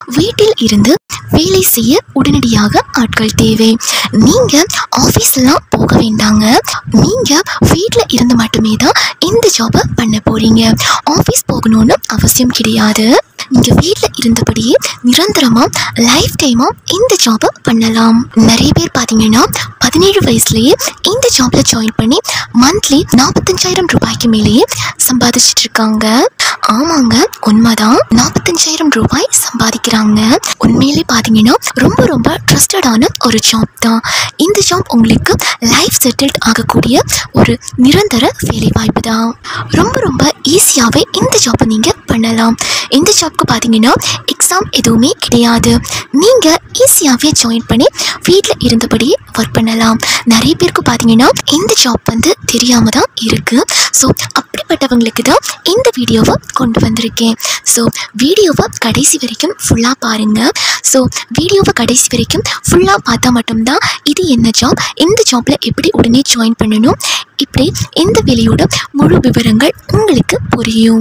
வீட்டில் இருந்து வேலை செய்ய உடனடியாக ஆட்கள் தேவை நீங்க ஆஃபீஸ்லாம் போக வேண்டாங்க நீங்க வீட்டில் இருந்து மட்டுமே தான் இந்த ஜாபை பண்ண போறீங்க ஆஃபீஸ் போகணும்னு அவசியம் கிடையாது நீங்க வீட்டில் இருந்தபடியே நிரந்தரமா லைஃப் டைமா இந்த ஜாபை பண்ணலாம் நிறைய பேர் பார்த்தீங்கன்னா பதினேழு வயசுலயே இந்த ஜாப்ல ஜாயின் பண்ணி மந்த்லி நாற்பத்தஞ்சாயிரம் ரூபாய்க்கு மேலேயே சம்பாதிச்சிட்டு இருக்காங்க ஆமாங்க உண்மைதான் நாற்பத்தஞ்சாயிரம் ரூபாய் சம்பாதிக்கிறாங்க உண்மையிலே பார்த்தீங்கன்னா ரொம்ப ரொம்ப ட்ரஸ்டடான ஒரு ஜாப் தான் இந்த ஜாப் உங்களுக்கு லைஃப் செட்டில்ட் ஆகக்கூடிய ஒரு நிரந்தர வேலை வாய்ப்பு தான் ரொம்ப ரொம்ப ஈஸியாகவே இந்த ஜாப்பை நீங்கள் பண்ணலாம் இந்த ஜாப்க்கு பார்த்தீங்கன்னா எக்ஸாம் எதுவுமே கிடையாது நீங்கள் ஈஸியாகவே ஜாயின் பண்ணி வீட்டில் இருந்தபடியே ஒர்க் பண்ணலாம் நிறைய பேருக்கு பார்த்தீங்கன்னா இந்த ஜாப் வந்து தெரியாமல் தான் இருக்குது ஸோ அப்படிப்பட்டவங்களுக்கு தான் இந்த வீடியோவை கொண்டு வந்திருக்கேன் ஸோ வீடியோவை கடைசி வரைக்கும் ஃபுல்லாக பாருங்கள் ஸோ வீடியோவை கடைசி வரைக்கும் ஃபுல்லாக பார்த்தா மட்டும்தான் இது என்ன ஜாப் இந்த ஜாப்பில் எப்படி உடனே ஜாயின் பண்ணணும் இப்படி இந்த வேலையோட முழு விவரங்கள் உங்களுக்கு புரியும்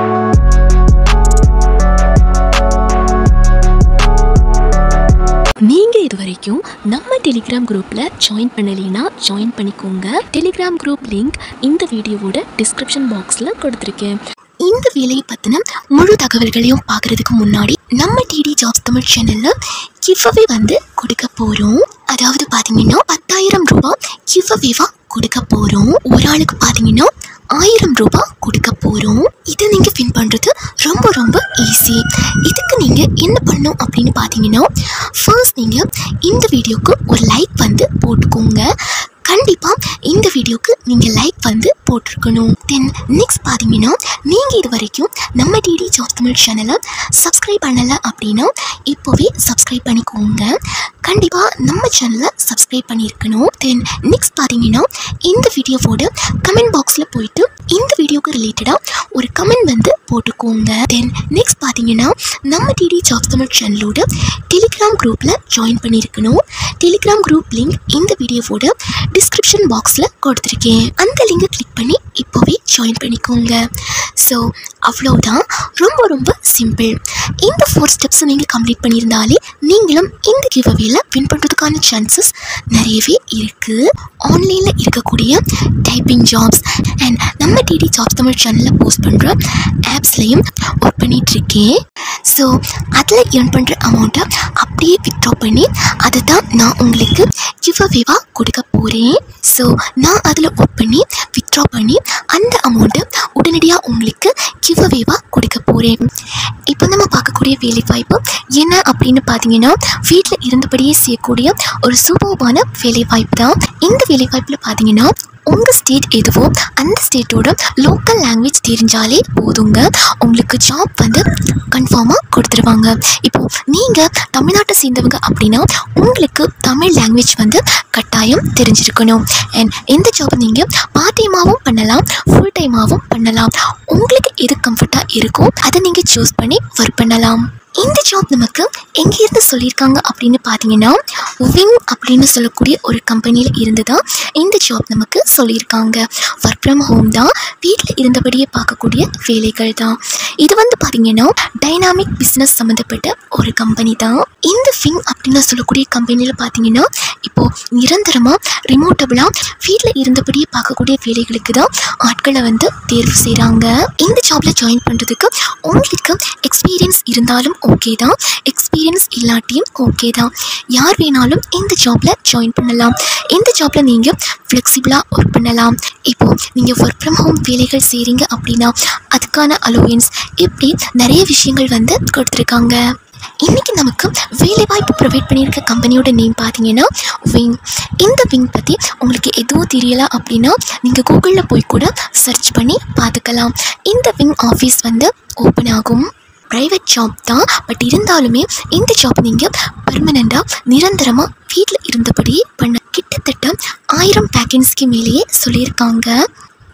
நீங்க இது வரைக்கும் நம்ம டெலிகிராம் குரூப்ல ஜாயின் பண்ணலைன்னா ஜாயின் பண்ணிக்கோங்க டெலிகிராம் குரூப் லிங்க் இந்த வீடியோவோட டிஸ்கிரிப்ஷன் பாக்ஸ்ல கொடுத்துருக்கேன் இந்த வேலையை பற்றின முழு தகவல்களையும் பார்க்குறதுக்கு முன்னாடி நம்ம டிடி ஜாப்ஸ் தமிழ் சேனலில் கிவ்அவே வந்து கொடுக்க போகிறோம் அதாவது பார்த்தீங்கன்னா பத்தாயிரம் ரூபாய் கிவ்அவேவாக கொடுக்க போகிறோம் ஒரு ஆளுக்கு பார்த்தீங்கன்னா ஆயிரம் ரூபாய் கொடுக்க போகிறோம் இதை நீங்கள் வின் பண்ணுறது ரொம்ப ரொம்ப ஈஸி இதுக்கு நீங்கள் என்ன பண்ணணும் அப்படின்னு பார்த்தீங்கன்னா ஃபர்ஸ்ட் நீங்கள் இந்த வீடியோக்கு ஒரு லைக் வந்து போட்டுக்கோங்க கண்டிப்பாக இந்த வீடியோக்கு நீங்கள் லைக் வந்து போட்டிருக்கணும் தென் நெக்ஸ்ட் பார்த்தீங்கன்னா நீங்கள் இது வரைக்கும் நம்ம டிடி ஜாப் தமிழ் சேனலை சப்ஸ்கிரைப் பண்ணலை அப்படின்னா இப்போவே சப்ஸ்கிரைப் பண்ணிக்கோங்க கண்டிப்பாக நம்ம சேனலை சப்ஸ்கிரைப் பண்ணியிருக்கணும் தென் நெக்ஸ்ட் பார்த்தீங்கன்னா இந்த வீடியோவோட கமெண்ட் பாக்ஸில் போயிட்டு இந்த வீடியோக்கு ரிலேட்டடாக ஒரு கமெண்ட் வந்து போட்டுக்கோங்க தென் நெக்ஸ்ட் பார்த்தீங்கன்னா நம்ம டிடி ஜாப் தமிழ் சேனலோட டெலிகிராம் குரூப்பில் ஜாயின் பண்ணியிருக்கணும் டெலிகிராம் குரூப் லிங்க் இந்த வீடியோவோட டிஸ்கிரிப்ஷன் பாக்ஸில் கொடுத்துருக்கேன் அந்த லிங்கை கிளிக் பண்ணி இப்போவே ஜாயின் பண்ணிக்கோங்க ஸோ அவ்வளோதான் ரொம்ப ரொம்ப சிம்பிள் இந்த ஃபோர் ஸ்டெப்ஸை நீங்கள் கம்ப்ளீட் பண்ணியிருந்தாலே நீங்களும் இந்த கிவ்அவேல வின் பண்ணுறதுக்கான சான்சஸ் நிறையவே இருக்குது ஆன்லைனில் இருக்கக்கூடிய டைப்பிங் ஜாப்ஸ் அண்ட் நம்ம டிடி ஜாப்ஸ் தமிழ் சேனலில் போஸ்ட் பண்ணுற ஆப்ஸ்லையும் ஒர்க் பண்ணிகிட்ருக்கேன் ஸோ அதில் earn பண்ணுற அமௌண்ட்டை அப்படியே வித்ட்ரா பண்ணி அதை தான் நான் உங்களுக்கு கிவ்அவேவாக கொடுக்க போகிறேன் ஸோ நான் அதில் ஒர்க் பண்ணி வித்ட்ரா பண்ணி அந்த அமௌண்ட்டை உடனடியாக உங்களுக்கு கிவ்அவேவாக கொடுக்க போகிறேன் இப்போ நம்ம பார்க்கக்கூடிய வேலைவாய்ப்பு என்ன அப்படின்னு பார்த்தீங்கன்னா வீட்டில் இருந்தபடியே செய்யக்கூடிய ஒரு சூப்பர்பான வேலைவாய்ப்பு தான் இந்த வேலைவாய்ப்பில் பார்த்தீங்கன்னா உங்கள் ஸ்டேட் எதுவோ அந்த ஸ்டேட்டோட லோக்கல் லாங்குவேஜ் தெரிஞ்சாலே போதுங்க உங்களுக்கு ஜாப் வந்து கன்ஃபார்மாக கொடுத்துருவாங்க இப்போது நீங்கள் தமிழ்நாட்டை சேர்ந்தவங்க அப்படின்னா உங்களுக்கு தமிழ் லாங்குவேஜ் வந்து கட்டாயம் தெரிஞ்சிருக்கணும் அண்ட் இந்த ஜாப் நீங்கள் பார்ட் டைமாகவும் பண்ணலாம் ஃபுல் டைமாகவும் பண்ணலாம் உங்களுக்கு எது கம்ஃபர்ட்டாக இருக்கோ அதை நீங்கள் சூஸ் பண்ணி ஒர்க் பண்ணலாம் இந்த ஜாப் நமக்கு எங்கேருந்து சொல்லியிருக்காங்க அப்படின்னு பார்த்தீங்கன்னா விங் அப்படின்னு சொல்லக்கூடிய ஒரு கம்பெனியில் இருந்து தான் இந்த ஜாப் நமக்கு சொல்லியிருக்காங்க ஒர்க் ஃப்ரம் ஹோம் தான் வீட்டில் இருந்தபடியே பார்க்கக்கூடிய வேலைகள் தான் இது வந்து பார்த்தீங்கன்னா டைனாமிக் பிஸ்னஸ் சம்மந்தப்பட்ட ஒரு கம்பெனி தான் இந்த விங் அப்படின்னு சொல்லக்கூடிய கம்பெனியில் பார்த்தீங்கன்னா இப்போது நிரந்தரமாக ரிமோட்டபுளாக வீட்டில் இருந்தபடியே பார்க்கக்கூடிய வேலைகளுக்கு தான் ஆட்களை வந்து தேர்வு செய்கிறாங்க இந்த ஜாபில் ஜாயின் பண்ணுறதுக்கு உங்களுக்கு எக்ஸ்பீரியன்ஸ் இருந்தாலும் ஓகே தான் எக்ஸ்பீரியன்ஸ் இல்லாட்டியும் ஓகே தான் யார் வேணாலும் இந்த ஜாபில் ஜாயின் பண்ணலாம் இந்த ஜாபில் நீங்கள் ஃப்ளெக்சிபிளாக ஒர்க் பண்ணலாம் இப்போது நீங்கள் ஒர்க் ஃப்ரம் ஹோம் வேலைகள் செய்கிறீங்க அப்படின்னா அதுக்கான அலோவன்ஸ் இப்படி நிறைய விஷயங்கள் வந்து கொடுத்துருக்காங்க இன்னைக்கு நமக்கு வேலைவாய்ப்பு ப்ரொவைட் பண்ணியிருக்க கம்பெனியோட நேம் பார்த்தீங்கன்னா விங் இந்த விங் பற்றி உங்களுக்கு எதுவும் தெரியல அப்படின்னா நீங்கள் கூகுளில் போய் கூட சர்ச் பண்ணி பார்த்துக்கலாம் இந்த விங் ஆஃபீஸ் வந்து ஓப்பன் ஆகும் ப்ரைவேட் ஜாப் தான் பட் இருந்தாலுமே இந்த ஜாப் நீங்கள் பர்மனெண்ட்டாக நிரந்தரமாக வீட்டில் இருந்தபடியே பண்ண கிட்டத்தட்ட ஆயிரம் பேக்கன்ஸ்க்கு மேலேயே சொல்லியிருக்காங்க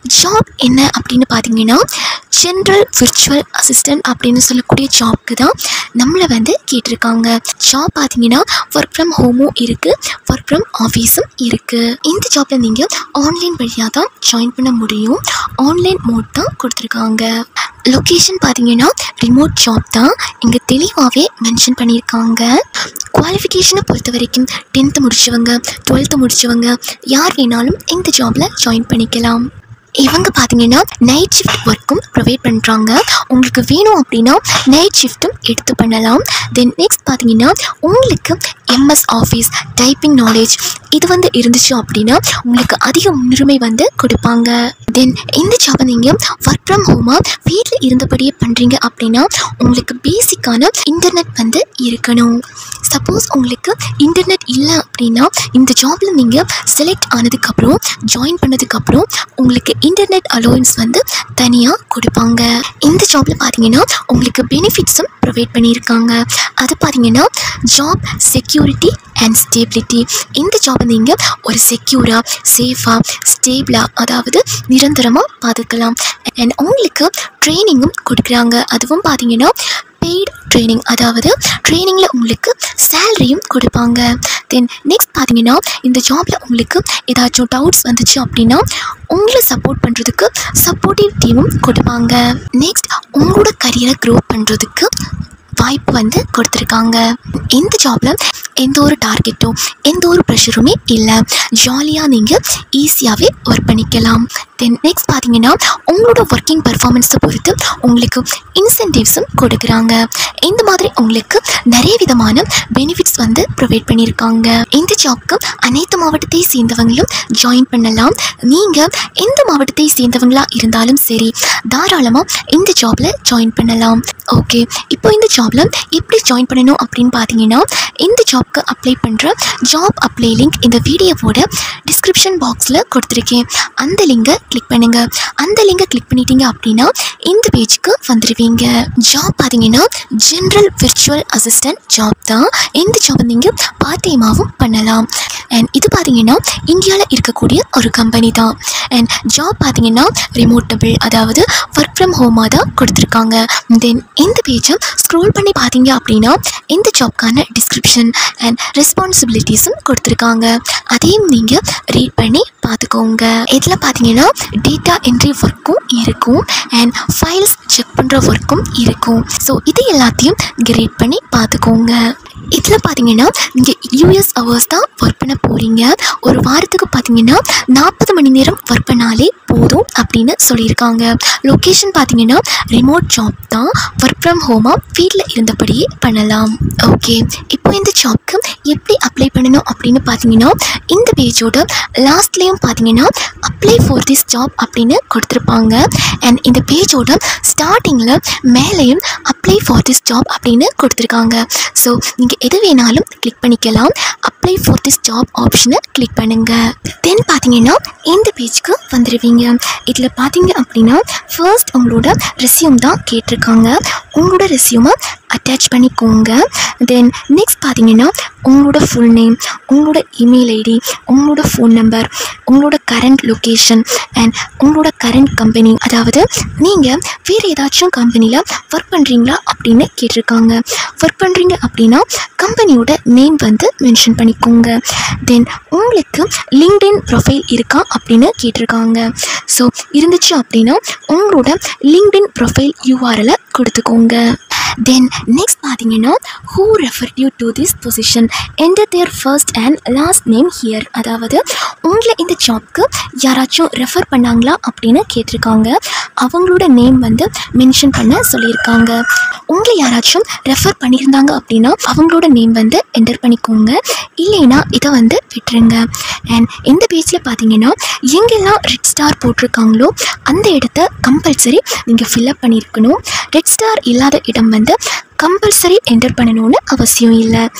ஜாப் என்ன அப்படின்னு பார்த்தீங்கன்னா ஜென்ரல் விர்ச்சுவல் அசிஸ்டன்ட் அப்படின்னு சொல்லக்கூடிய ஜாப்க்கு தான் நம்மளை வந்து கேட்டிருக்காங்க ஜாப் பார்த்தீங்கன்னா ஒர்க் ஃப்ரம் ஹோமும் இருக்குது ஒர்க் ஃப்ரம் ஆஃபீஸும் இருக்குது இந்த ஜாப்பில் நீங்கள் ஆன்லைன் வழியாக தான் ஜாயின் பண்ண முடியும் ஆன்லைன் மோட் தான் கொடுத்துருக்காங்க லொக்கேஷன் பார்த்தீங்கன்னா ரிமோட் ஜாப் தான் இங்கே தெளிவாகவே மென்ஷன் பண்ணியிருக்காங்க குவாலிஃபிகேஷனை பொறுத்த வரைக்கும் டென்த்து முடித்தவங்க டுவெல்த்து முடித்தவங்க யார் வேணாலும் இந்த ஜாபில் ஜாயின் பண்ணிக்கலாம் இவங்க பார்த்தீங்கன்னா நைட் ஷிஃப்ட் ஒர்க்கும் ப்ரொவைட் பண்ணுறாங்க உங்களுக்கு வேணும் அப்படின்னா நைட் ஷிஃப்ட்டும் எடுத்து பண்ணலாம் தென் நெக்ஸ்ட் பார்த்தீங்கன்னா உங்களுக்கு எம்எஸ் ஆஃபீஸ் டைப்பிங் நாலேஜ் இது வந்து இருந்துச்சு அப்படின்னா உங்களுக்கு அதிக முன்னுரிமை வந்து கொடுப்பாங்க தென் இந்த ஜாபை நீங்கள் ஒர்க் ஃப்ரம் ஹோமாக வீட்டில் இருந்தபடியே பண்ணுறீங்க அப்படின்னா உங்களுக்கு பேசிக்கான இன்டர்நெட் வந்து இருக்கணும் சப்போஸ் உங்களுக்கு இன்டர்நெட் இல்லை அப்படின்னா இந்த ஜாபில் நீங்கள் செலக்ட் ஆனதுக்கப்புறம் ஜாயின் பண்ணதுக்கப்புறம் உங்களுக்கு இன்டர்நெட் அலோவன்ஸ் வந்து தனியாக கொடுப்பாங்க இந்த ஜாபில் பார்த்தீங்கன்னா உங்களுக்கு பெனிஃபிட்ஸும் ப்ரொவைட் பண்ணியிருக்காங்க அது பார்த்தீங்கன்னா ஜாப் செக்யூரிட்டி அண்ட் ஸ்டேபிலிட்டி இந்த ஜாபை நீங்கள் ஒரு செக்யூராக சேஃபாக ஸ்டேபிளாக அதாவது நிரந்தரமாக பார்த்துக்கலாம் அண்ட் உங்களுக்கு ட்ரைனிங்கும் கொடுக்குறாங்க அதுவும் பார்த்தீங்கன்னா பெய்டு ட்ரைனிங் அதாவது ட்ரைனிங்கில் உங்களுக்கு சேலரியும் கொடுப்பாங்க தென் நெக்ஸ்ட் பார்த்தீங்கன்னா இந்த ஜாபில் உங்களுக்கு ஏதாச்சும் டவுட்ஸ் வந்துச்சு அப்படின்னா உங்களை சப்போர்ட் பண்ணுறதுக்கு சப்போர்ட்டிவ் டீமும் கொடுப்பாங்க நெக்ஸ்ட் உங்களோட கரியரை க்ரோ பண்ணுறதுக்கு வாய்ப்பு வந்து கொடுத்துருக்காங்க இந்த ஜாபில் எந்த ஒரு டார்கெட்டும் எந்த ஒரு ப்ரெஷருமே இல்லை ஜாலியாக நீங்கள் ஈஸியாகவே ஒர்க் பண்ணிக்கலாம் தென் நெக்ஸ்ட் பார்த்தீங்கன்னா உங்களோட ஒர்க்கிங் பர்ஃபார்மன்ஸை பொறுத்து உங்களுக்கு இன்சென்டிவ்ஸும் கொடுக்குறாங்க இந்த மாதிரி உங்களுக்கு நிறைய விதமான பெனிஃபிட்ஸ் வந்து ப்ரொவைட் பண்ணியிருக்காங்க இந்த ஜாப்க்கு அனைத்து மாவட்டத்தை சேர்ந்தவங்களும் ஜாயின் பண்ணலாம் நீங்கள் எந்த மாவட்டத்தை சேர்ந்தவங்களா இருந்தாலும் சரி தாராளமாக இந்த ஜாபில் ஜாயின் பண்ணலாம் ஓகே இப்போ இந்த ஜாபில் எப்படி ஜாயின் பண்ணணும் அப்படின்னு பார்த்தீங்கன்னா இந்த ஜாப்க்கு அப்ளை பண்ணுற ஜாப் அப்ளை லிங்க் இந்த வீடியோவோட டிஸ்கிரிப்ஷன் பாக்ஸில் கொடுத்துருக்கேன் அந்த லிங்கை கிளிக் பண்ணுங்கள் அந்த லிங்கை கிளிக் பண்ணிட்டீங்க அப்படின்னா இந்த பேஜுக்கு வந்துடுவீங்க ஜாப் பார்த்தீங்கன்னா ஜென்ரல் விர்ச்சுவல் அசிஸ்டன்ட் ஜாப் தான் இந்த ஜாப் நீங்கள் பார்ட் டைமாகவும் பண்ணலாம் அண்ட் இது பார்த்தீங்கன்னா இந்தியாவில் இருக்கக்கூடிய ஒரு கம்பெனி தான் அண்ட் ஜாப் பார்த்தீங்கன்னா ரிமோட்டபிள் அதாவது ஒர்க் ஃப்ரம் ஹோமாக தான் கொடுத்துருக்காங்க தென் இந்த பேஜை ஸ்க்ரோல் பண்ணி பார்த்தீங்க அப்படின்னா இந்த ஜாப்க்கான டிஸ்கிரிப்ஷன் அண்ட் ரெஸ்பான்சிபிலிட்டிஸும் கொடுத்துருக்காங்க அதையும் நீங்கள் ரீட் பண்ணி பார்த்துக்கோங்க இதில் பார்த்தீங்கன்னா டேட்டா என்ட்ரி ஒர்க்கும் இருக்கும் அண்ட் ஃபைல்ஸ் செக் பண்ணுற ஒர்க்கும் இருக்கும் ஸோ இது எல்லாத்தையும் நீங்கள் ரீட் பண்ணி பார்த்துக்கோங்க இதில் பார்த்தீங்கன்னா நீங்கள் யூஎஸ் ஹவர்ஸ் தான் ஒர்க் பண்ண போகிறீங்க ஒரு வாரத்துக்கு பார்த்தீங்கன்னா நாற்பது மணி நேரம் ஒர்க் பண்ணாலே போதும் அப்படின்னு சொல்லியிருக்காங்க லொக்கேஷன் பார்த்தீங்கன்னா ரிமோட் ஜாப் தான் ஒர்க் ஃப்ரம் ஹோமாக வீட்டில் இருந்தபடியே பண்ணலாம் ஓகே இப்போ இந்த ஜாப்க்கு எப்படி அப்ளை பண்ணணும் அப்படின்னு பார்த்தீங்கன்னா இந்த பேஜோட லாஸ்ட்லேயும் பார்த்தீங்கன்னா அப்ளை ஃபார் திஸ் ஜாப் அப்படின்னு கொடுத்துருப்பாங்க அண்ட் இந்த பேஜோட ஸ்டார்டிங்கில் மேலேயும் அப்ளை ஃபார் திஸ் ஜாப் அப்படின்னு கொடுத்துருக்காங்க ஸோ நீங்கள் எது வேணாலும் கிளிக் பண்ணிக்கலாம் அப்ளை ஃபார் திஸ் ஜாப் ஆப்ஷனை கிளிக் பண்ணுங்கள் தென் பார்த்தீங்கன்னா இந்த பேஜ்க்கு வந்துடுவீங்க இதில் பார்த்தீங்க அப்படின்னா ஃபர்ஸ்ட் உங்களோட ரெஸ்யூம் தான் கேட்டிருக்காங்க உங்களோட ரெஸ்யூமை அட்டாச் பண்ணிக்கோங்க தென் நெக்ஸ்ட் பார்த்தீங்கன்னா உங்களோட ஃபுல் நேம் உங்களோட இமெயில் ஐடி உங்களோட ஃபோன் நம்பர் உங்களோட கரண்ட் லொக்கேஷன் அண்ட் உங்களோட கரண்ட் கம்பெனி அதாவது நீங்கள் வேறு ஏதாச்சும் கம்பெனியில் ஒர்க் பண்ணுறீங்களா அப்படின்னு கேட்டிருக்காங்க ஒர்க் பண்ணுறீங்க அப்படின்னா கம்பெனியோட நேம் வந்து மென்ஷன் பண்ணிக்கோங்க தென் உங்களுக்கு லிங்க்டின் ப்ரொஃபைல் இருக்கா அப்படின்னு கேட்டிருக்காங்க ஸோ இருந்துச்சு அப்படின்னா உங்களோட லிங்க்டின் ப்ரொஃபைல் யூஆர்எலை கொடுத்துக்கோங்க தென் நெக்ஸ்ட் பார்த்தீங்கன்னா who refer you to this position enter their first and last name here அதாவது உங்களை இந்த ஜாப்க்கு யாராச்சும் ரெஃபர் பண்ணாங்களா அப்படின்னு கேட்டிருக்காங்க அவங்களோட நேம் வந்து மென்ஷன் பண்ண சொல்லியிருக்காங்க உங்களை யாராச்சும் ரெஃபர் பண்ணியிருந்தாங்க அப்படின்னா அவங்களோட நேம் வந்து என்டர் பண்ணிக்கோங்க இல்லைன்னா இதை வந்து விட்டுருங்க அண்ட் இந்த பேஜில் பார்த்தீங்கன்னா எங்கெல்லாம் ரெட் ஸ்டார் போட்டிருக்காங்களோ அந்த இடத்த கம்பல்சரி நீங்கள் ஃபில்அப் பண்ணியிருக்கணும் ரெட் ஸ்டார் இல்லாத இடம் வந்து கம்பல்சரி என்டர் பண்ணணும்னு அவசியம் இல்லை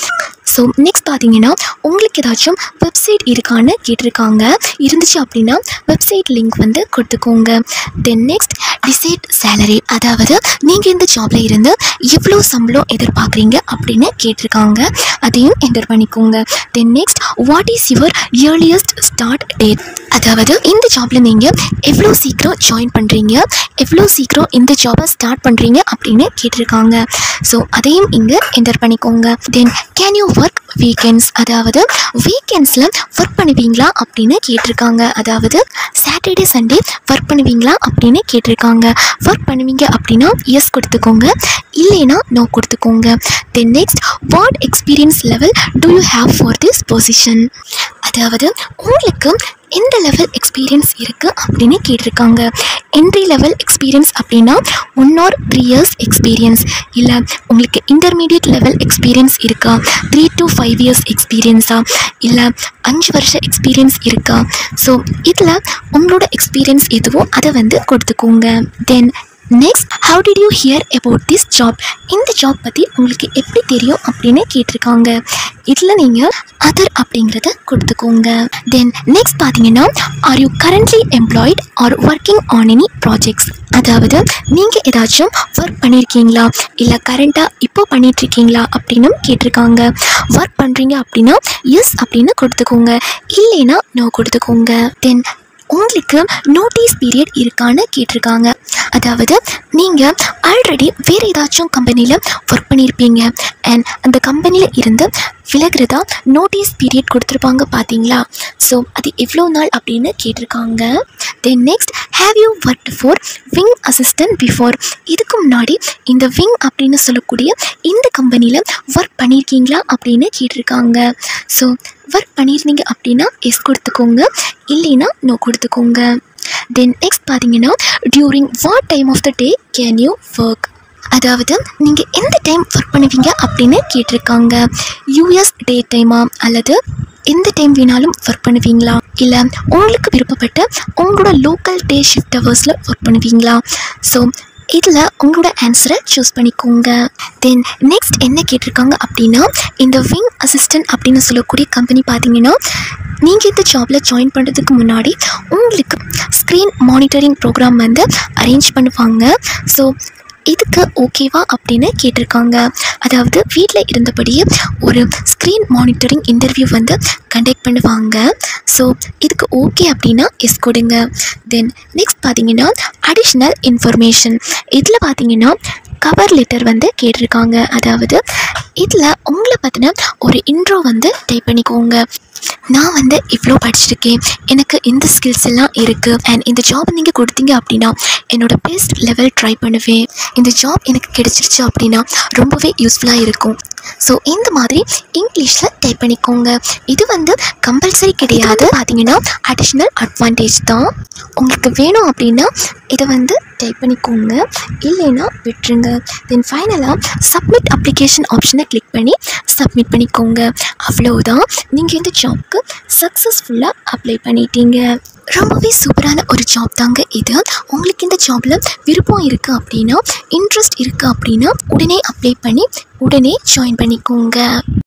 ஸோ நெக்ஸ்ட் பார்த்தீங்கன்னா உங்களுக்கு ஏதாச்சும் வெப்சைட் இருக்கான்னு கேட்டிருக்காங்க இருந்துச்சு அப்படின்னா வெப்சைட் லிங்க் வந்து கொடுத்துக்கோங்க தென் நெக்ஸ்ட் டிசைட் சேலரி அதாவது நீங்கள் இந்த ஜாப்ல இருந்து எவ்வளோ சம்பளம் எதிர்பார்க்குறீங்க அப்படின்னு கேட்டிருக்காங்க அதையும் என்டர் பண்ணிக்கோங்க then next what is your earliest start date அதாவது இந்த ஜாப்ல நீங்கள் எவ்வளோ சீக்கிரம் ஜாயின் பண்ணுறீங்க எவ்வளோ சீக்கிரம் இந்த ஜாபை ஸ்டார்ட் பண்ணுறீங்க அப்படின்னு கேட்டிருக்காங்க ஸோ அதையும் இங்கே என்டர் பண்ணிக்கோங்க then can you work weekends அதாவது வீக்கெண்ட்ஸில் ஒர்க் பண்ணுவீங்களா அப்படின்னு கேட்டிருக்காங்க அதாவது சாட்டர்டே சண்டே ஒர்க் பண்ணுவீங்களா அப்படின்னு கேட்டிருக்காங்க ஒர்க் பண்ணுவீங்க அப்படின்னா எஸ் கொடுத்துக்கோங்க இல்லைன்னா நோ கொடுத்துக்கோங்க then next what experience level do you have for this position அதாவது உங்களுக்கு எந்த லெவல் எக்ஸ்பீரியன்ஸ் இருக்குது அப்படின்னு கேட்டிருக்காங்க என்ட்ரி லெவல் எக்ஸ்பீரியன்ஸ் அப்படின்னா one or three years experience இல்லை உங்களுக்கு இன்டர்மீடியட் லெவல் எக்ஸ்பீரியன்ஸ் இருக்கா த்ரீ டு ஃபைவ் இயர்ஸ் எக்ஸ்பீரியன்ஸா இல்லை அஞ்சு வருஷ எக்ஸ்பீரியன்ஸ் இருக்கா ஸோ இதில் உங்களோட எக்ஸ்பீரியன்ஸ் எதுவோ அதை வந்து கொடுத்துக்கோங்க then next how did you hear about this job இந்த ஜாப் பற்றி உங்களுக்கு எப்படி தெரியும் அப்படின்னு கேட்டிருக்காங்க இதில் நீங்கள் அதர் அப்படிங்கிறத கொடுத்துக்கோங்க தென் நெக்ஸ்ட் பார்த்தீங்கன்னா are you currently employed or working on any projects அதாவது நீங்கள் ஏதாச்சும் ஒர்க் பண்ணியிருக்கீங்களா இல்லை கரண்ட்டாக இப்போ பண்ணிகிட்ருக்கீங்களா அப்படின்னு கேட்டிருக்காங்க ஒர்க் பண்ணுறீங்க அப்படின்னா எஸ் அப்படின்னு கொடுத்துக்கோங்க இல்லைன்னா நோ கொடுத்துக்கோங்க தென் உங்களுக்கு நோட்டீஸ் பீரியட் இருக்கான்னு கேட்டிருக்காங்க அதாவது நீங்கள் ஆல்ரெடி வேறு ஏதாச்சும் கம்பெனியில் ஒர்க் பண்ணியிருப்பீங்க அண்ட் அந்த கம்பெனியில் இருந்து விலகிறதா நோட்டீஸ் பீரியட் கொடுத்துருப்பாங்க பார்த்தீங்களா ஸோ அது எவ்வளோ நாள் அப்படின்னு கேட்டிருக்காங்க then next have you work for Wing assistant before இதுக்கு முன்னாடி இந்த விங் அப்படின்னு சொல்லக்கூடிய இந்த கம்பெனியில் ஒர்க் பண்ணியிருக்கீங்களா அப்படின்னு கேட்டிருக்காங்க ஸோ ஒர்க் பண்ணியிருந்தீங்க அப்படின்னா எஸ் கொடுத்துக்கோங்க இல்லைன்னா நோ கொடுத்துக்கோங்க தென் நெக்ஸ்ட் பார்த்தீங்கன்னா during what time of the day can you work அதாவது நீங்கள் எந்த டைம் ஒர்க் பண்ணுவீங்க அப்படின்னு கேட்டிருக்காங்க யூஎஸ் டே டைமா அல்லது எந்த டைம் வேணாலும் ஒர்க் பண்ணுவீங்களா இல்லை உங்களுக்கு விருப்பப்பட்ட உங்களோட லோக்கல் டே ஷிஃப்ட் ஹவர்ஸில் ஒர்க் பண்ணுவீங்களா ஸோ இதில் உங்களோட ஆன்சரை சூஸ் பண்ணிக்கோங்க தென் நெக்ஸ்ட் என்ன கேட்டிருக்காங்க அப்படின்னா இந்த விங் அசிஸ்டன்ட் அப்படின்னு சொல்லக்கூடிய கம்பெனி பார்த்தீங்கன்னா நீங்கள் இந்த ஜாபில் ஜாயின் பண்ணுறதுக்கு முன்னாடி உங்களுக்கு ஸ்க்ரீன் மானிட்டரிங் ப்ரோக்ராம் வந்து அரேஞ்ச் பண்ணுவாங்க ஸோ இதுக்கு ஓகேவா அப்படின்னு கேட்டிருக்காங்க அதாவது வீட்டில் இருந்தபடியே ஒரு ஸ்க்ரீன் மானிட்டரிங் இன்டர்வியூ வந்து கண்டக்ட் பண்ணுவாங்க ஸோ இதுக்கு ஓகே அப்படின்னா எஸ் கொடுங்க தென் நெக்ஸ்ட் பார்த்தீங்கன்னா அடிஷ்னல் இன்ஃபர்மேஷன் இதில் பார்த்தீங்கன்னா கவர் லெட்டர் வந்து கேட்டிருக்காங்க அதாவது இதில் உங்களை பற்றின ஒரு இன்ட்ரோ வந்து டைப் பண்ணிக்கோங்க நான் வந்து இவ்வளோ படிச்சிருக்கேன் எனக்கு இந்த ஸ்கில்ஸ் எல்லாம் இருக்குது அண்ட் இந்த ஜாப் நீங்கள் கொடுத்தீங்க அப்படின்னா என்னோட பெஸ்ட் லெவல் ட்ரை பண்ணுவேன் இந்த ஜாப் எனக்கு கிடைச்சிருச்சு அப்படின்னா ரொம்பவே யூஸ்ஃபுல்லாக இருக்கும் ஸோ இந்த மாதிரி இங்கிலீஷில் டைப் பண்ணிக்கோங்க இது வந்து கம்பல்சரி கிடையாது பார்த்தீங்கன்னா அடிஷ்னல் அட்வான்டேஜ் தான் உங்களுக்கு வேணும் அப்படின்னா இதை வந்து டைப் பண்ணிக்கோங்க இல்லைன்னா விட்டுருங்க தென் ஃபைனலாக சப்மிட் அப்ளிகேஷன் ஆப்ஷனை கிளிக் பண்ணி சப்மிட் பண்ணிக்கோங்க அவ்வளோதான் நீங்கள் இந்த ஜாப்க்கு சக்ஸஸ்ஃபுல்லாக அப்ளை பண்ணிட்டீங்க ரொம்பவே சூப்பரான ஒரு ஜாப் தாங்க இது உங்களுக்கு இந்த ஜாபில் விருப்பம் இருக்குது அப்படின்னா இன்ட்ரெஸ்ட் இருக்குது அப்படின்னா உடனே அப்ளை பண்ணி உடனே ஜாயின் பண்ணிக்கோங்க